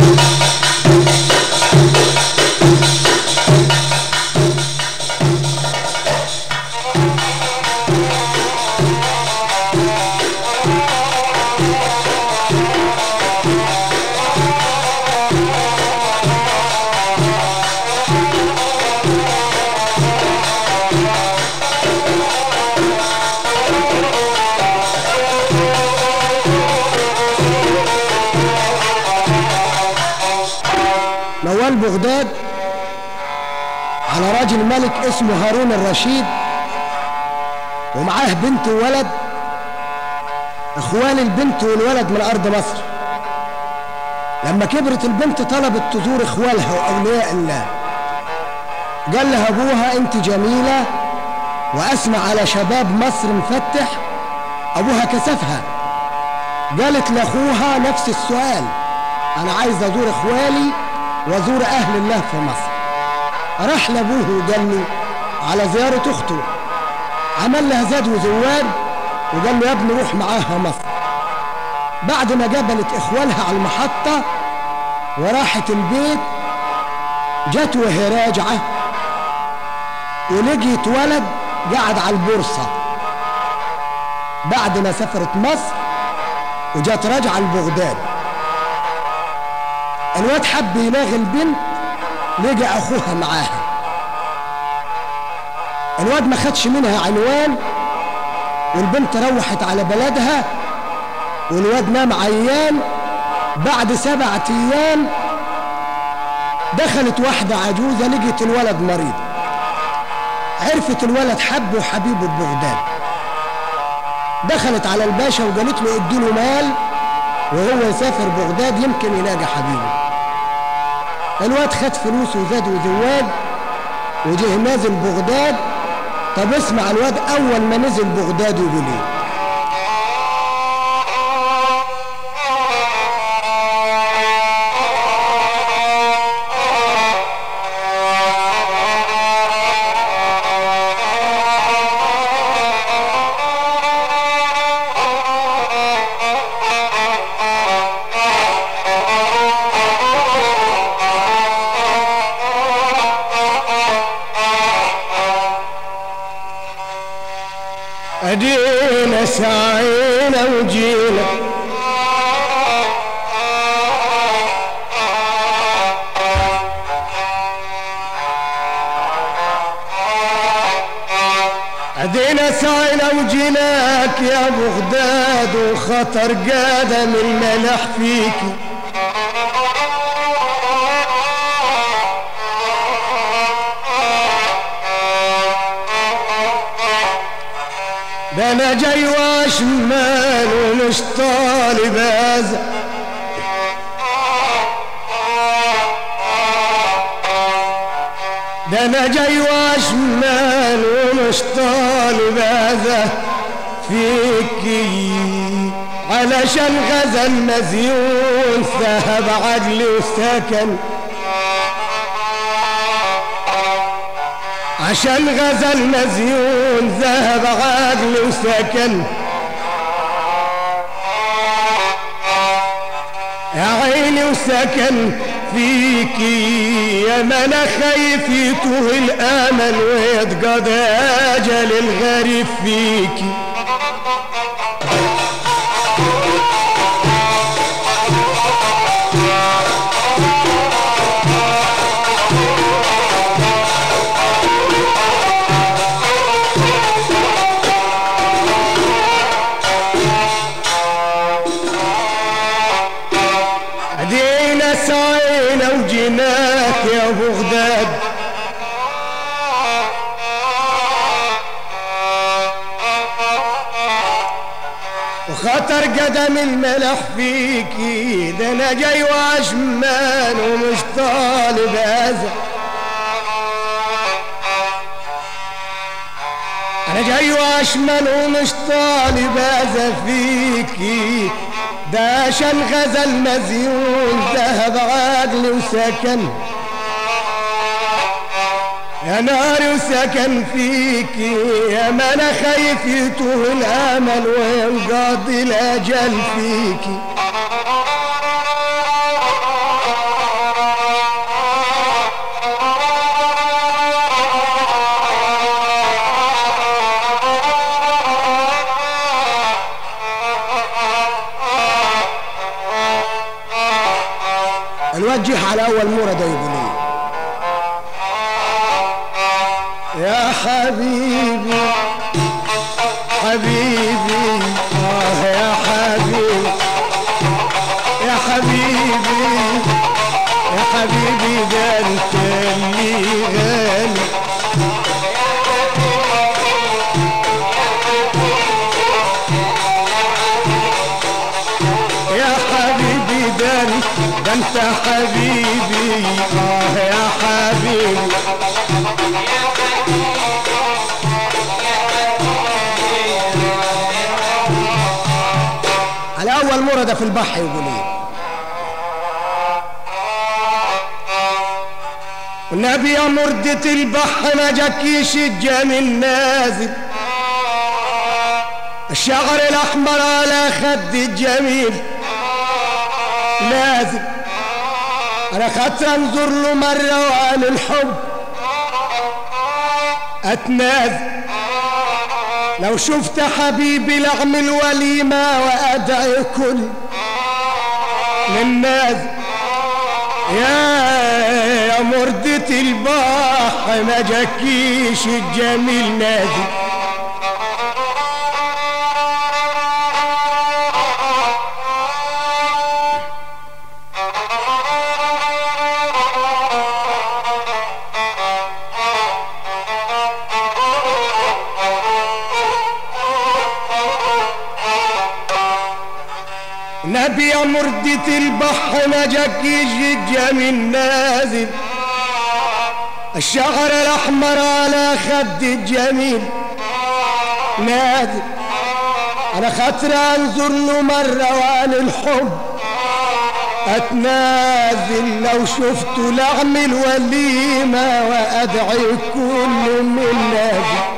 نوال بغداد على راجل ملك اسمه هارون الرشيد ومعاه بنت وولد اخوان البنت والولد من ارض مصر لما كبرت البنت طلبت تزور اخوالها واولياء الله قال لها ابوها انت جميله واسمع على شباب مصر مفتح ابوها كسفها قالت لاخوها نفس السؤال انا عايز ازور اخوالي وازور اهل الله في مصر راح لابوه وقال له على زياره اخته عمل لها زاد وزواد وقال له يا ابني روح معاها مصر بعد ما قابلت اخوالها على المحطه وراحت البيت جت وهي راجعه ولقيت ولد قاعد على البورصه بعد ما سافرت مصر وجت راجعه لبغداد الواد حب يلاغي البنت لقى اخوها معاها الواد ما خدش منها عنوان والبنت روحت على بلدها والواد نام عيان بعد سبعة ايام دخلت واحدة عجوزة لقيت الولد مريض عرفت الولد حبه حبيبه ببغداد دخلت على الباشا وقالت له اديله مال وهو يسافر بغداد يمكن يلاقي حبيبه الواد خد فلوس وزاد وزواد وجه نازل بغداد طب اسمع الواد اول ما نزل بغداد يقول ايه ادينا سعينا وجينا ادينا سعينا وجيناك يا بغداد وخطر قادم الملح فيكي ده انا جاي واشمال ومش طالب ازع ده انا جاي واشمال ومش طالب ازع فيكي علشان غزل مزيون ذهب عقلي وسكن عشان غزل مزيون ذهب عقلي وسكن يا عيني وسكن فيكي يا ما انا خايف يتوه الامل ويتقضى اجل الغريب فيكي ادينا سعينا وجيناك يا بغداد وخطر قدم الملح فيكي ده انا جاي وعشمان ومش طالب اذى انا جاي واشمل ومش طالب اذى فيكي ده عشان غزل مزيون ذهب عقلي وسكن يا نار وسكن فيكي يا ما انا خايف يتوه الامل وينقضي الاجل فيكي الواد جه على اول مورد يقول ايه يا حبيبي حبيبي آه يا حبيبي يا حبيبي يا حبيبي ده انت اللي غالي يا حبيبي ده انت- ده انت حبيبي اه يا حبيبي على اول مورد في البحر يقول ايه والنبي يا مردة البحر ما جاكيش الجميل نازل الشعر الاحمر على خد الجميل نازل انا خدت انظر له مرة وعن الحب اتنازل لو شفت حبيبي لاعمل وليمة وادعي كل للناس يا يا مردة البحر ما جاكيش الجميل نازل نبي يا مردة البحر ما جاكيش الجميل نازل الشعر الاحمر على خد الجميل نازل انا خاطر انظر له مرة وعن الحب اتنازل لو شفته لاعمل وليمة وادعي كل من نازل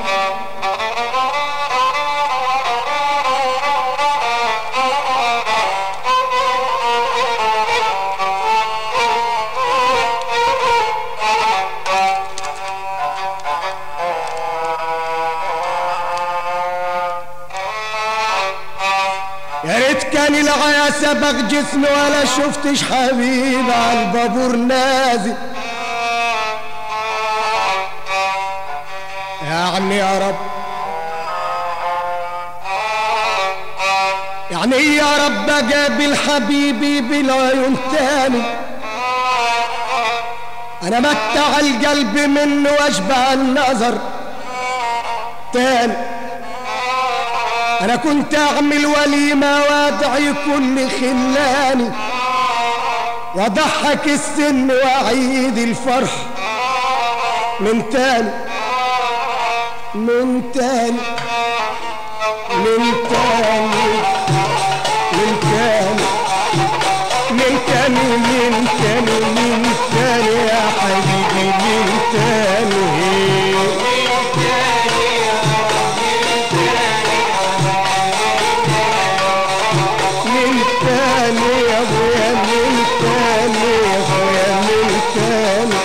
يا ريت كان العيا سبق جسمي ولا شفتش حبيب على البابور نازل يعني يا رب يعني يا رب اقابل حبيبي بالعيون تاني انا متع القلب منه واشبع النظر تاني انا كنت اعمل وليمة وادعي كل خلاني واضحك السن واعيد الفرح من تاني من تاني من تاني من تاني من تاني من تاني من تاني يا حبيبي من تاني من تاني يا ابويا من تاني يا ابويا من تاني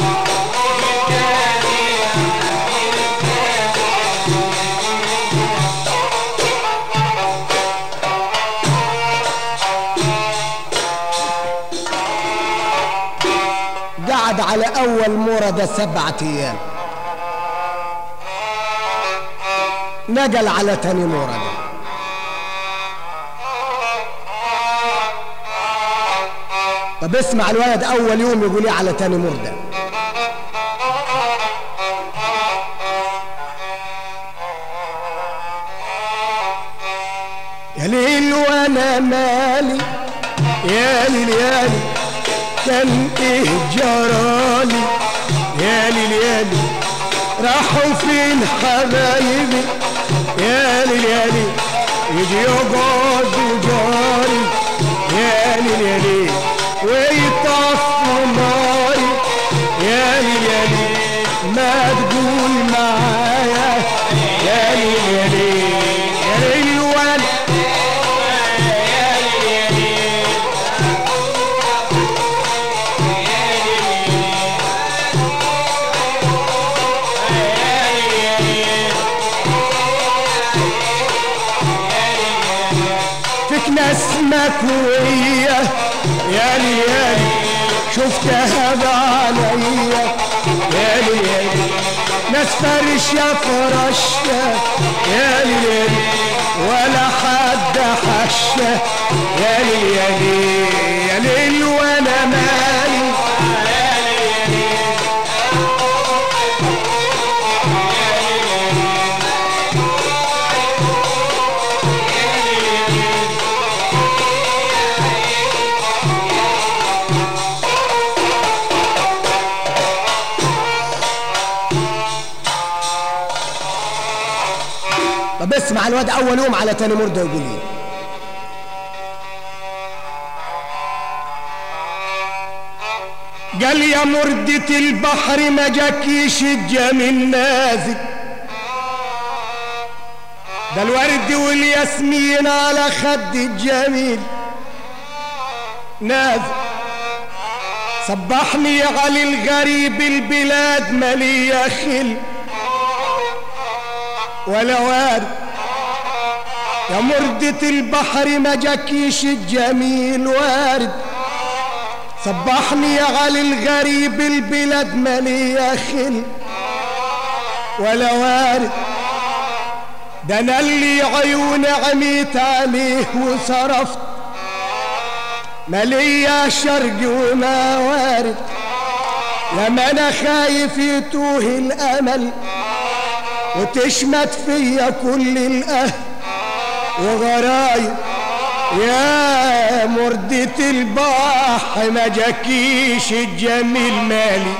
قعد على اول مورد سبعة ايام نقل على تاني مورد طب اسمع الولد اول يوم يقول ايه على تاني مرده يا ليل وانا مالي يا ليل يا ليل كان ايه جرالي يا ليل يا ليل راحوا فين حبايبي يا ليل يا ليل يجي يقعدوا جاري يا ليل يا ليل ويطفوا ناري يا ليل يا ليل ما تقول معايا يا ليل يا ليل يا ليل وانا فيك ناس مكوية يا لي يا لي شفتها بعينيا يا ليل يا ليل ناس فرش يا فرشة يا ليل يا ليل ولا حد حشة يا ليل يا ليل يا ليل وانا مالي طب اسمع الواد اول يوم على تاني مرده يقول ايه قال يا مردة البحر ما جاكيش الجميل نازل ده الورد والياسمين على خد الجميل نازل صبحني علي الغريب البلاد مالية خل ولا وارد يا مردة البحر ما جاكيش الجميل وارد صبحني يا علي الغريب البلاد مالية خل ولا وارد ده انا اللي عيوني عميت عليه وصرفت مالية شرق وما وارد لما انا خايف يتوه الامل وتشمت فيا كل الاهل وغرايب يا مردة البحر ما جاكيش الجميل مالي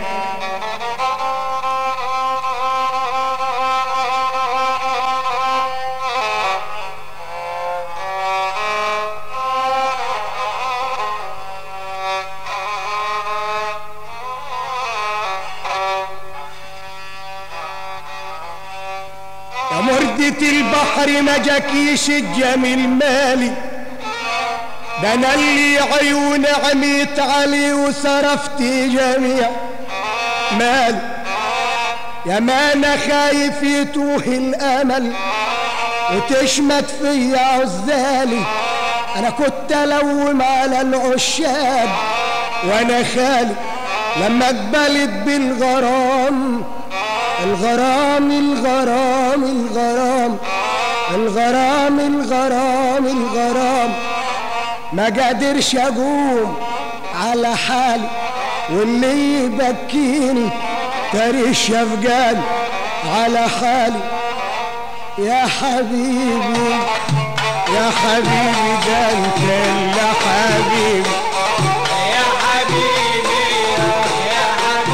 يا مردة البحر ما جاكيش الجميل مالي ده انا اللي عيوني عميت عليه وصرفت جميع مال يا ما انا خايف يتوه الامل وتشمت فيا عزالي انا كنت الوم على العشاب وانا خالي لما اقبلت بالغرام الغرام الغرام الغرام الغرام الغرام الغرام ما قادرش اقوم على حالي واللي يبكيني تاريخ يفقاني على حالي يا حبيبي يا حبيبي ده انت اللي حبيبي يا حبيبي يا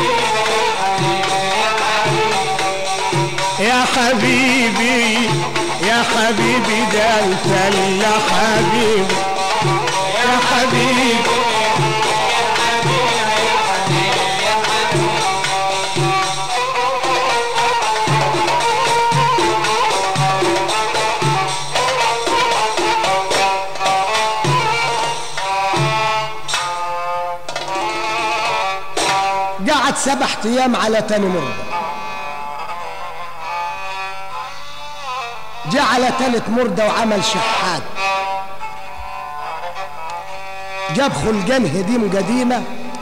حبيبي يا حبيبي يا حبيبي ده انت اللي حبيبي يا حبيبي قعد سبع ايام على تاني مرة جاء على تالت مردة وعمل شحات جاب خلجان هديم قديمة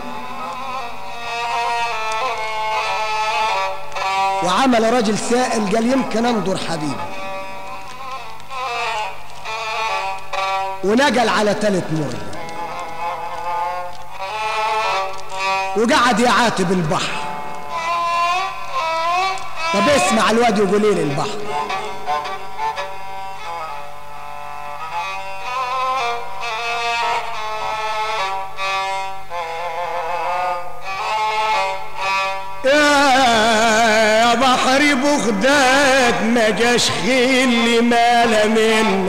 وعمل راجل سائل قال يمكن انظر حبيبي ونقل على تالت مرة وقعد يعاتب البحر طب اسمع الواد يقول ايه للبحر يا بحر بغداد ما جاش خيل مال منا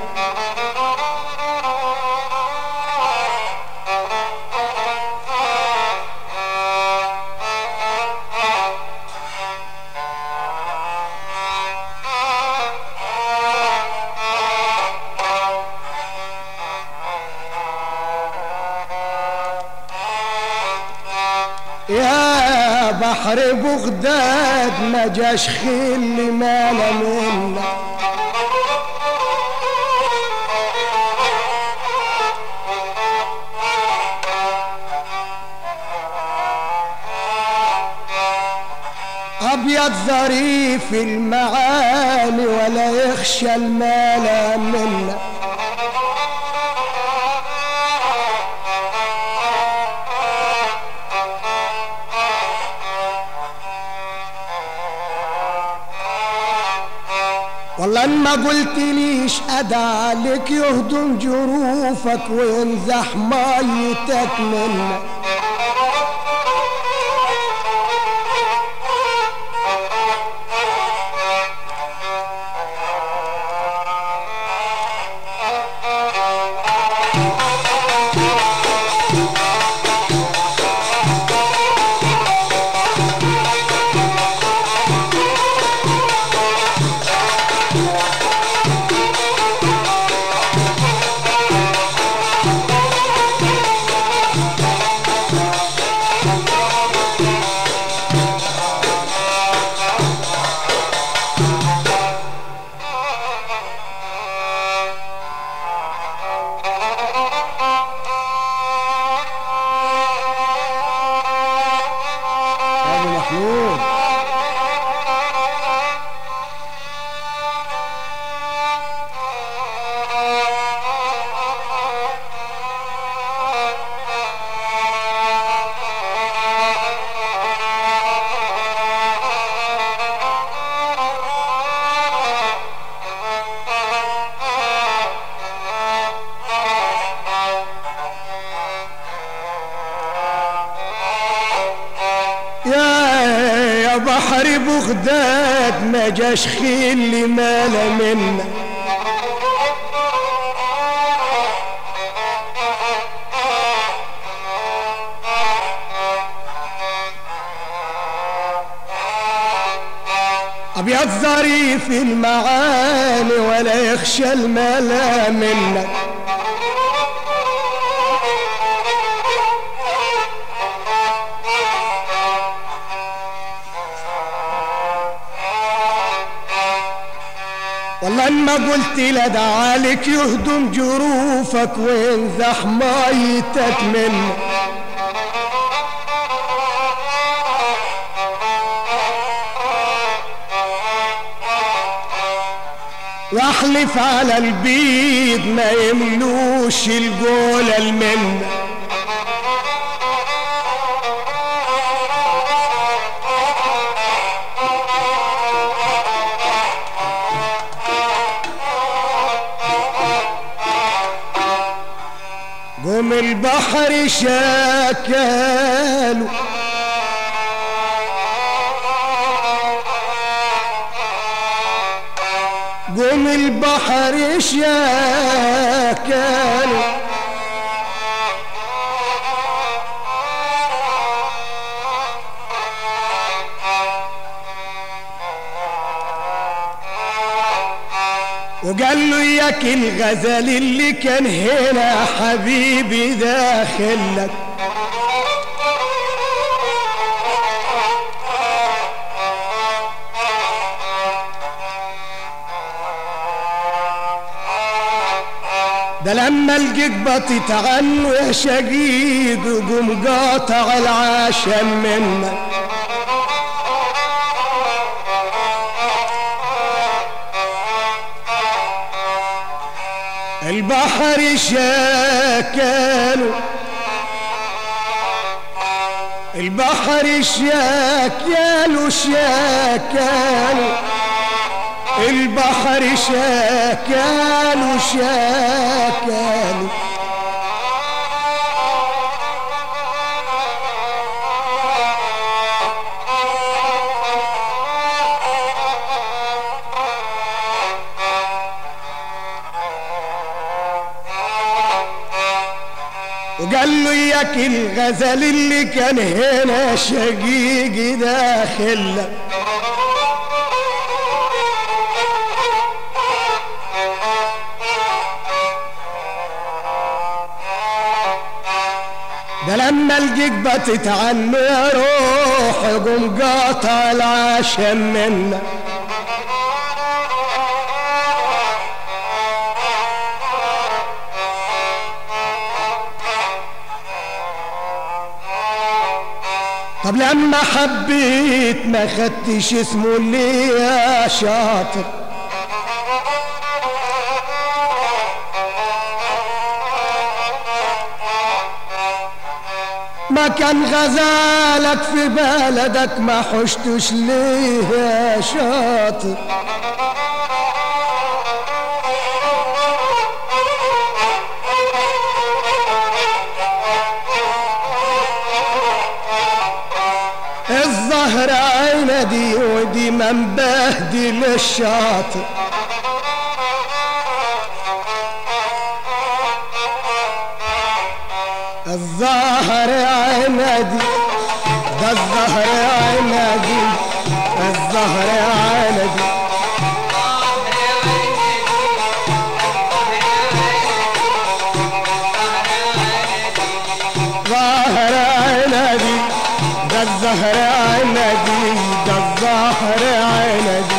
يا بحر بغداد ما جاش خيل مال منا ابيض ظريف المعاني ولا يخشى المال منا والله ان ما قلت ليش ادعى لك يهدم جروفك وينزح ميتك منك يا ابو محمود يا يا بحر بغداد ما جاش خيل مال منا ابيض ظريف المعاني ولا يخشى الملا منك والله ان ما قلت لا دعالك يهدم جروفك وينزح ميتك منك واحلف على البيض ما يملوش الجولة المنة قوم البحر شاكاله قوم البحر شاكاله وقال له اياك الغزل اللي كان هنا حبيبي داخلك ده لما الجيك بطيت عنه يا شقيق قوم قاطع العشم منك البحر شاكاله البحر شاكاله شاكاله البحر شاكاله شاكاله وقال له اياك الغزل اللي كان هنا شقيقي داخلك ده لما الجيك بطت عنه يا روح قوم قاطع العشم منك طب لما حبيت ما خدتش اسمه ليه يا شاطر ما كان غزالك في بلدك ما حشتش ليه يا شاطر الظهر عندي ودي من بهدل الشاطر الظهر عندي ده الظهر عندي الظهر عندي ظهر عندي ده الظهر عندي ده الظهر عندي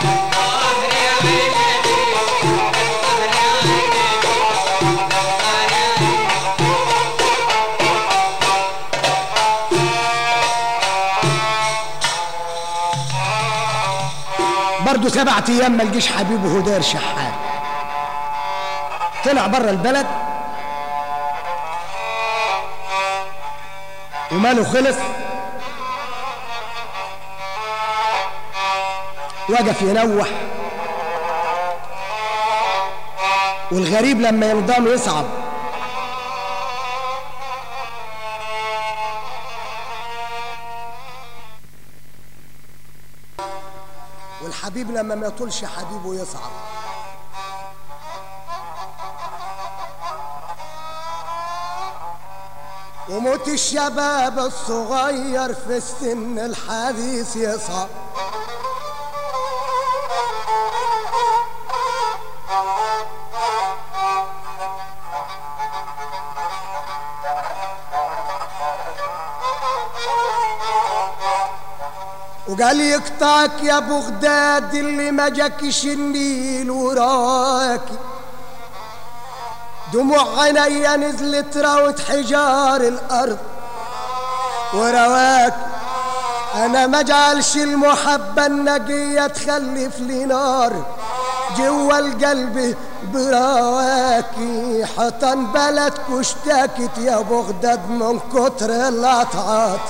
برضه سبعة ايام ما لقيش حبيبه هدير شحات طلع بره البلد وماله خلص وقف ينوح والغريب لما ينضم يصعب والحبيب لما ما يطولش حبيبه يصعب وموت الشباب الصغير في السن الحديث يصعب وقال يقطعك يا بغداد اللي ما جاكش النيل وراكي دموع عينيا نزلت راوت حجار الارض ورواك انا ما جعلش المحبة النقية تخلف لي نار جوا القلب برواكي حطن بلدك اشتكت يا بغداد من كتر العطعاطي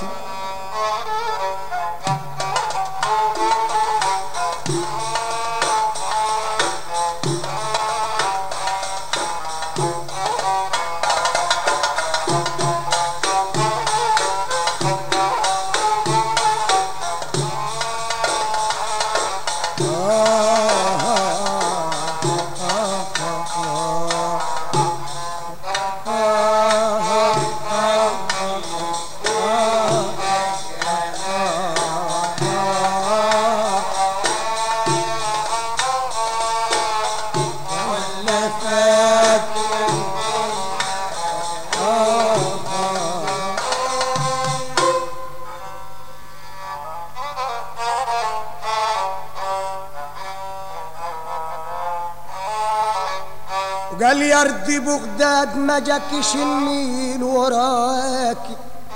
وقال يا ردي بغداد ما جاكش النيل وراكي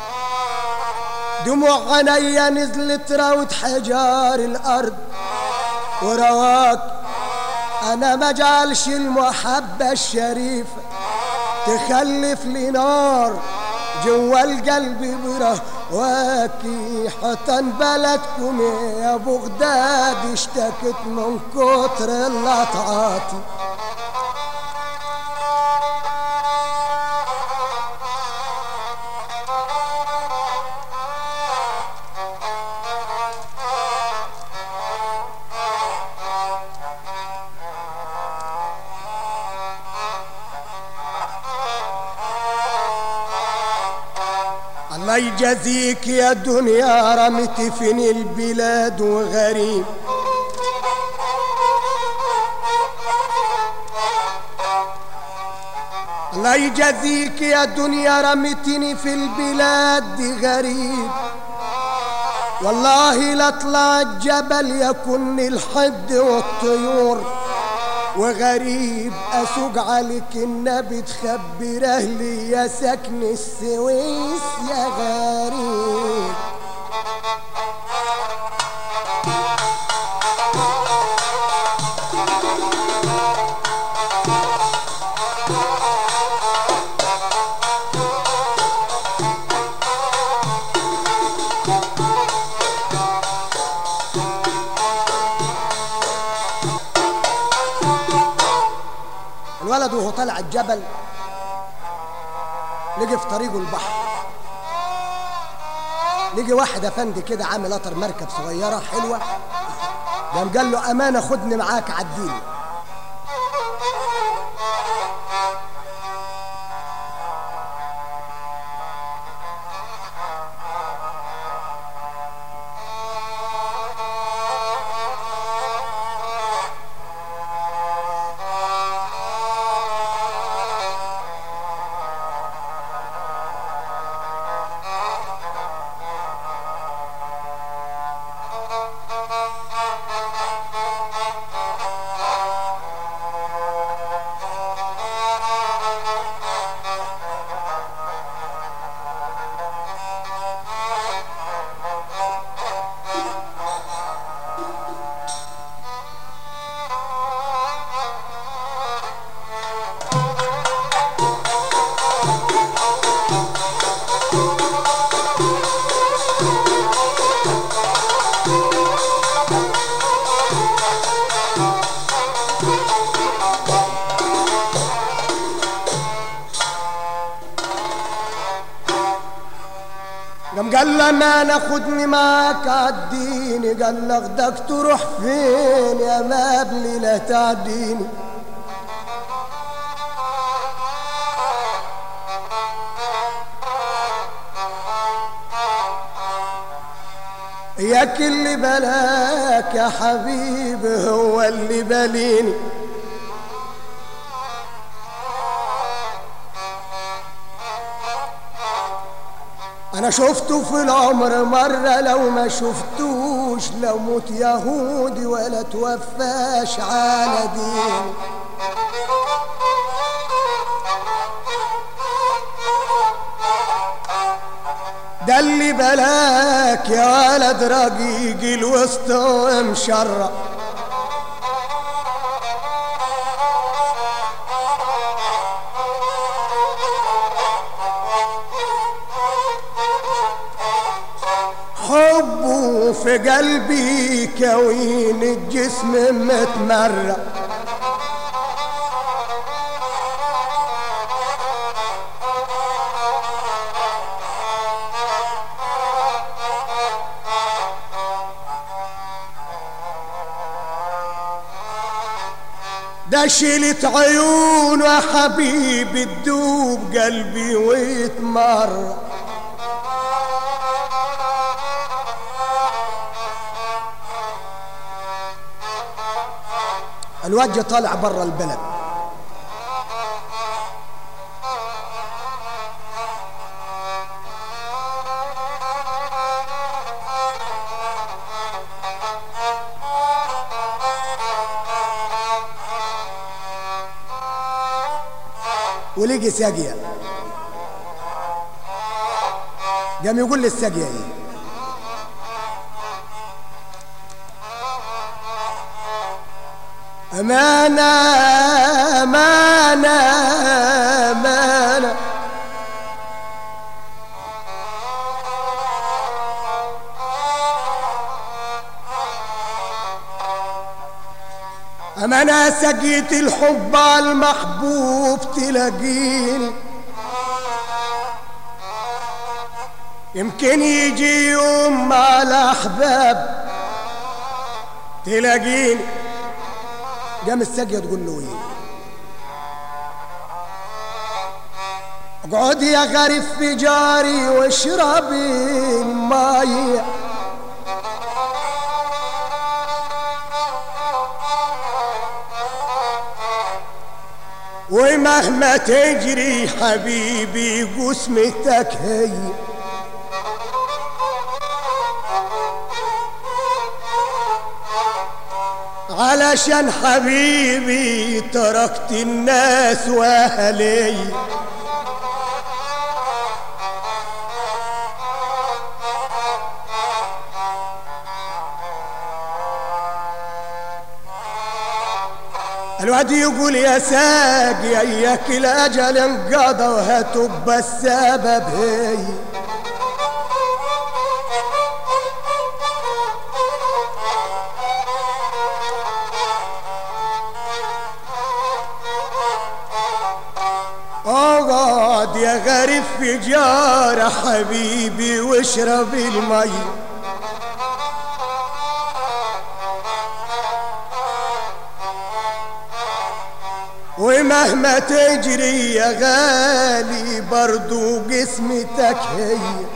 دموع عينيا نزلت راوت حجار الارض ورواك انا ما جعلش المحبة الشريفة تخلف لي نار جوا القلب برهواكي حطن بلدكم يا بغداد اشتكت من كتر اللطعاتي الله يجازيك يا دنيا رمت فين البلاد وغريب الله يجازيك يا دنيا رمتني في البلاد دي غريب والله لاطلع الجبل يكن الحد والطيور وغريب اسوق عليك النبي تخبر اهلي يا سكن السويس يا غريب طلع الجبل لقي في طريقه البحر لقي واحد افندي كده عامل قطر مركب صغيره حلوه قام قال له امانه خدني معاك عديني قام قال له ما ناخدني معاك عديني قال له اخدك تروح فين يا مبني لا تعديني ياك اللي بلاك يا حبيبي هو اللي بليني انا شفته في العمر مرة لو ما شفتوش لو موت يهودي ولا توفاش على دين ده اللي بلاك يا ولد رقيق الوسط ومشرق حبه في قلبي كوين الجسم متمرق ده شيلت عيونه يا حبيبي تدوب قلبي ويتمرق الواد طالع برا البلد ولقي ساقية قام يقول لي الساقية ايه أمانة أمانة أمانة أمانة سقيت الحب على المحبوب تلاقيني يمكن يجي يوم مع الأحباب تلاقيني قام الساقية تقول له ايه اقعد يا غريب في جاري واشربي الماي ومهما تجري حبيبي قسمتك هي علشان حبيبي تركت الناس واهلي الواد يقول يا ساقي اياك الاجل انقضى وهتبقى السبب هي على رف جارة حبيبي واشرب المي ومهما تجري يا غالي برضو قسمتك هي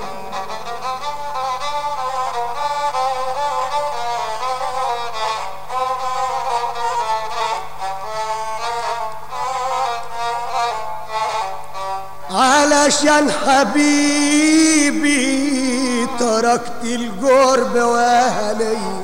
علشان حبيبي تركت القرب واهلي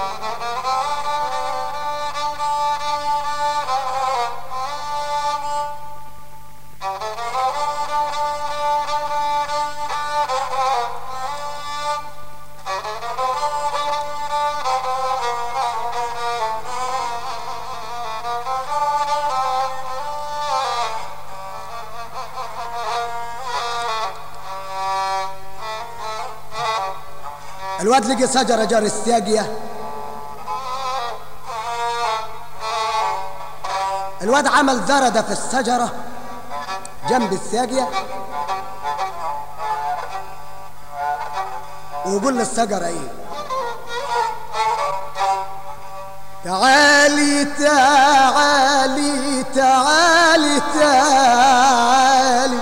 الواد لقي شجرة جار الساقية الواد عمل زردة في الشجرة جنب الساقية ويقول للشجرة ايه تعالي تعالي تعالي تعالي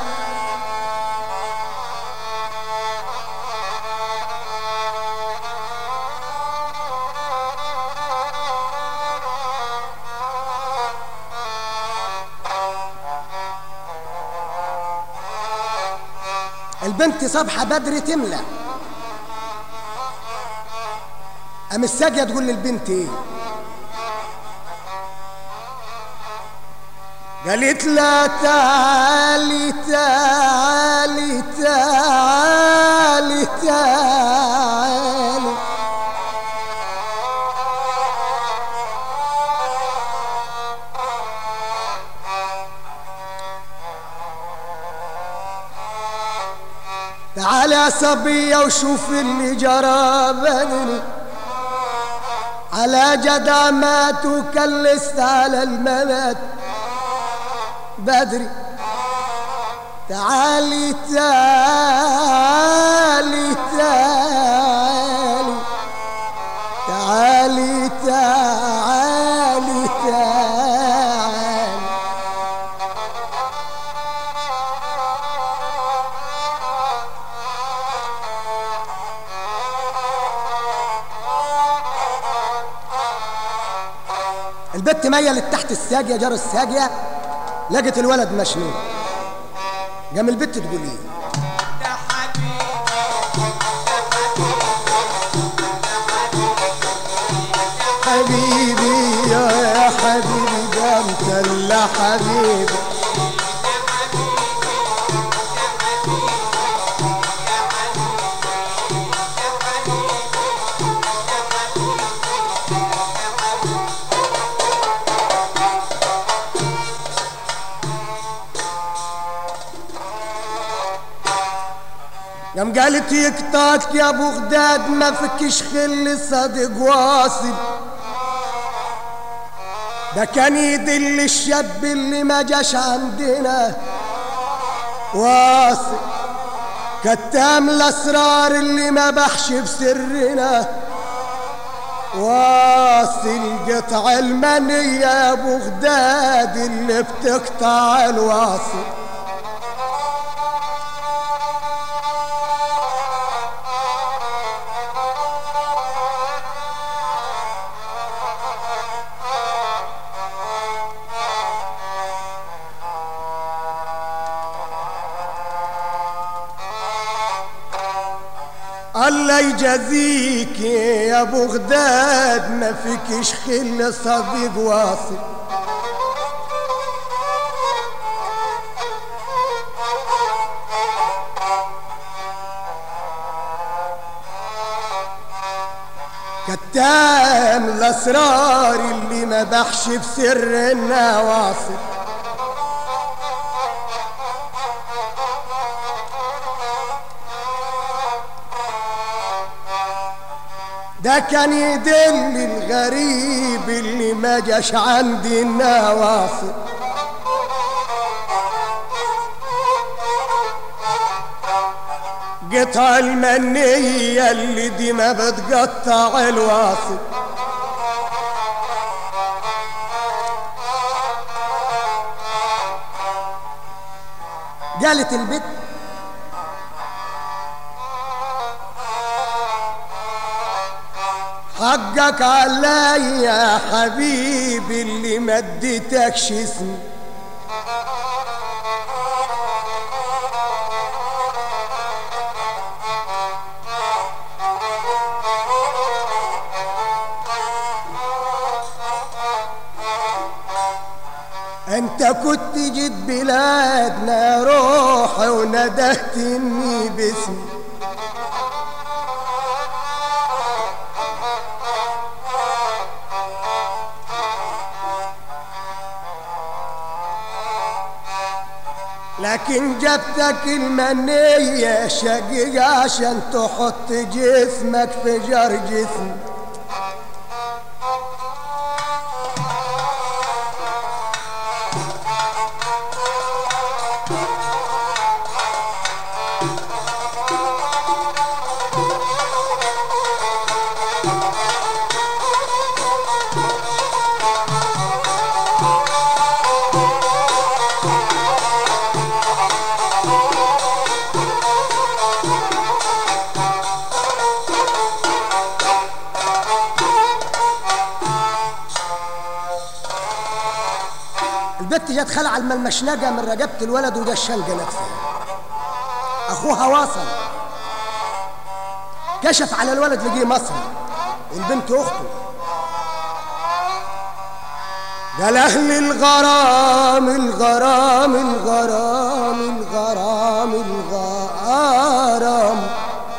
البنت صبحة بدري تملى قام الساقية تقول للبنت ايه قالت لا تعالي تعالي تعالي تعالي تعالي يا صبية وشوف اللي جرى بدني على جدع مات وكلست على الممات بدري تعالي تعالي تعالي تعالي تعالي تعالي البت ميلت تحت الساقية جار الساقية لقت الولد مشنون قام البت تقول ايه ده حبيبي حبيبي يا يا حبيبي ده انت اللي حبيبي قام قالت يقطعك يا ابو غداد ما فكش خل صادق واصل ده كان يدل الشاب اللي ما جاش عندنا واصل كتام الاسرار اللي ما بحش بسرنا واصل قطع المنية يا ابو غداد اللي بتقطع الواصل الله يجازيك يا ابو غداد ما فيكش خل صديق واصل كتام الاسرار اللي ما بحش بسر النواصل ده كان يدل الغريب اللي ما جاش عندي النواصل قطع المنية اللي دي ما بتقطع الواصل قالت البت حقك علي يا حبيبي اللي ما اديتكش اسمي انت كنت جيت بلادنا روحي وندهتني باسمي لكن جبتك المنية شقيق عشان تحط جسمك في جر جسمي البت جت خلع المشنقة من رقبة الولد وجا الشنقة نفسها أخوها واصل كشف على الولد لقيه مصري والبنت أخته قال أهل الغرام الغرام الغرام الغرام الغرام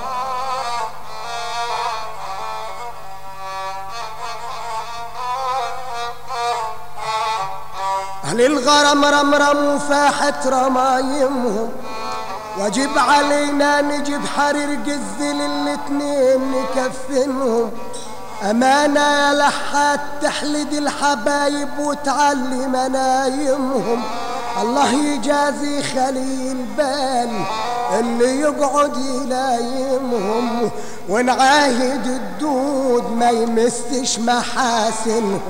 أهل الغرام رمرم وفاحت رمايمهم واجب علينا نجيب حرير جز للاتنين نكفنهم أمانة يا لحات تحلد الحبايب وتعلي منايمهم الله يجازي خليل بال اللي يقعد يلايمهم ونعاهد الدود ما يمسش محاسنهم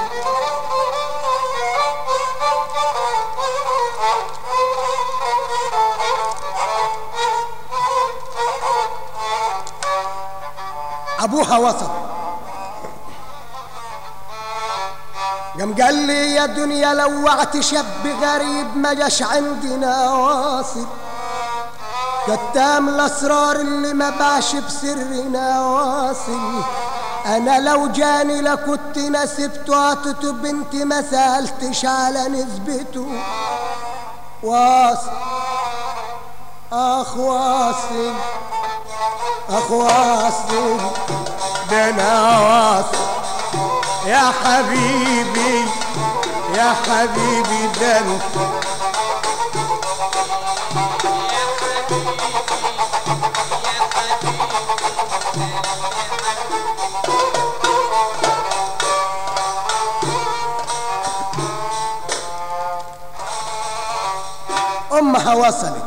أبوها وصل قام قال لي يا دنيا لوعت شاب غريب ما جاش عندنا واصل كتام الاسرار اللي ما باش بسرنا واصل انا لو جاني لكنت نسبته عطته بنتي ما سالتش على نسبته واصل اخ واصل اخ واصل ده انا واصل يا حبيبي يا حبيبي ده انت أمها وصلت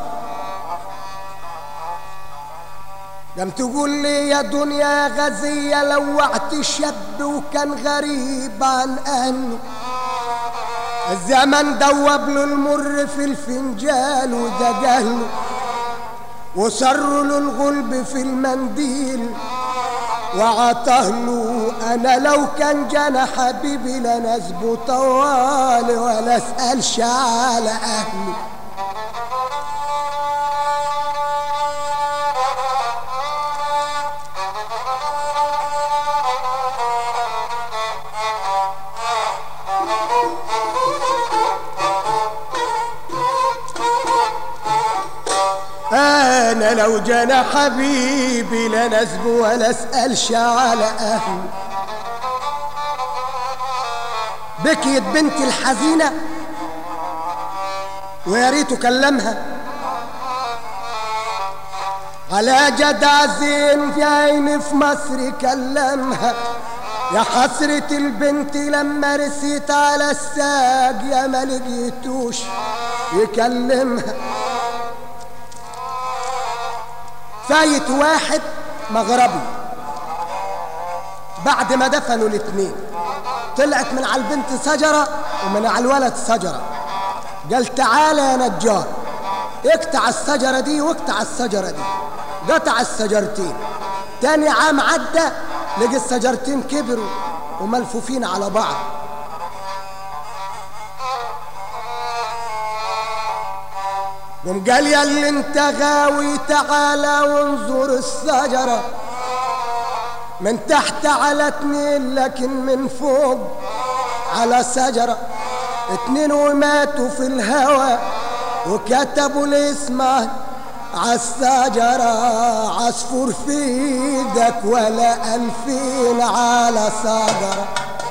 قام تقول لي يا دنيا يا غزية لوعت الشاب وكان غريب عن أهله الزمن دوب له المر في الفنجال وده جهله وسر له الغلب في المنديل وعطاه له انا لو كان جانا حبيبي لنسبه طوالي ولا اسالش على اهلي انا لو جانا حبيبي لنسب ولا اسالش على اهلي بكيت بنتي الحزينة ويا ريته كلمها على جدع زين في عيني في مصر كلمها يا حسرة البنت لما رسيت على الساق يا ما لقيتوش يكلمها فايت واحد مغربي بعد ما دفنوا الاتنين طلعت من على البنت شجرة ومن على الولد شجرة قال تعالى يا نجار اقطع الشجرة دي واقطع الشجرة دي قطع الشجرتين تاني عام عدى لقى الشجرتين كبروا وملفوفين على بعض قام قال يا اللي انت غاوي تعالى وانظر الشجرة من تحت على اتنين لكن من فوق على شجرة اتنين وماتوا في الهوى وكتبوا الاسم عالشجرة عصفور في ايدك ولا ألفين على شجرة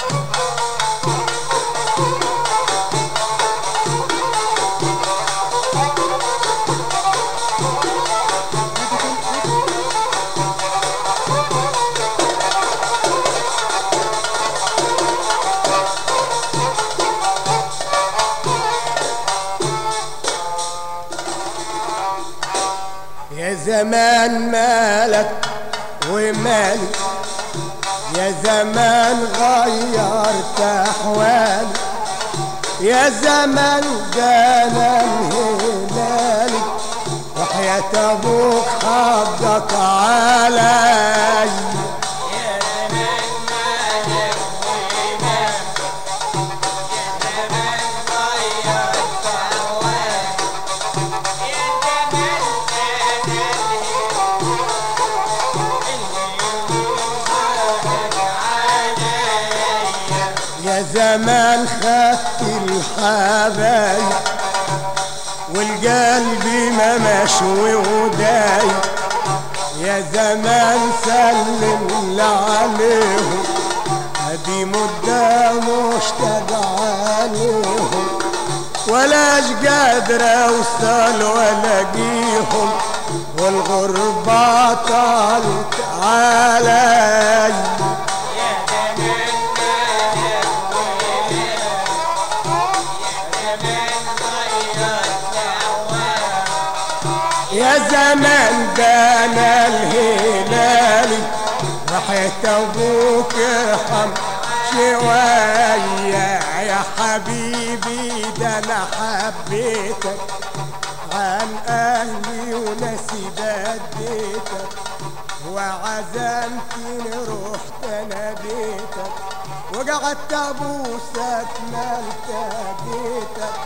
يا زمان مالك ومالي يا زمان غيرت احوالي يا زمان جانا الهلالي وحياة ابوك حظك علي يا زمان خدت الحبايب والقلب ما مشوي وداي يا زمان سلم عليهم ادي مدة مشتاق عليهم ولاش قادر اوصل ولا اجيهم والغربة طالت علي يا زمان دانا الهلالي رحت ابوك ارحم شوية يا حبيبي ده انا حبيتك عن اهلي وناسي بديتك وعزمتني رحت انا بيتك وقعدت ابوسك ما التقيتك